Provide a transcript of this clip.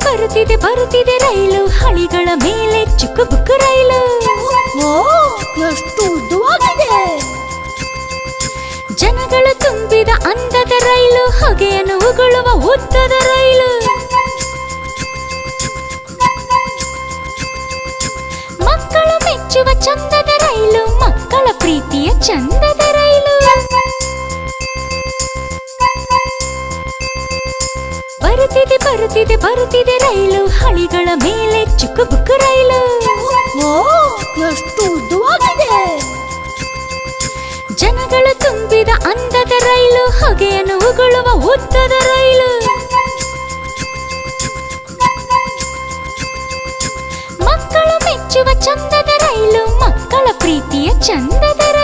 ಬರುತ್ತಿದೆ ಬರುತ್ತಿದೆ ರೈಲು ಹಳಿಗಳ ಮೇಲೆ ಚುಕ್ಕು ಬುಕ್ಕು ರೈಲು ಓ ಎಷ್ಟು ಉದ್ದವಾಗಿದೆ ಜನಗಳು ತುಂಬಿದ ಅಂದದ ರೈಲು ಹೊಗೆಯನ್ನು ಉಗುಳುವ ಉದ್ದದ ರೈಲು ಮಕ್ಕಳು ಮೆಚ್ಚುವ ಚಂದದ ರೈಲು ಮಕ್ಕಳ ಪ್ರೀತಿಯ ಚಂದದ ರೈಲು ಬರುತ್ತಿದೆ ಬರುತ್ತಿದೆ ಬರುತ್ತಿದೆ ರೈಲು ಹಳಿಗಳ ಮೇಲೆ ಚುಕ್ಕು ಬುಕ್ಕು ರೈಲು ಓ ಎಷ್ಟು ಉದ್ದವಾಗಿದೆ ಜನಗಳು ತುಂಬಿದ ಅಂದದ ರೈಲು ಹೊಗೆಯನ್ನು ಉಗುಳುವ ಉದ್ದದ ರೈಲು ಮಕ್ಕಳು ಮೆಚ್ಚುವ ಚಂದದ ರೈಲು ಮಕ್ಕಳ ಪ್ರೀತಿಯ ಚಂದದ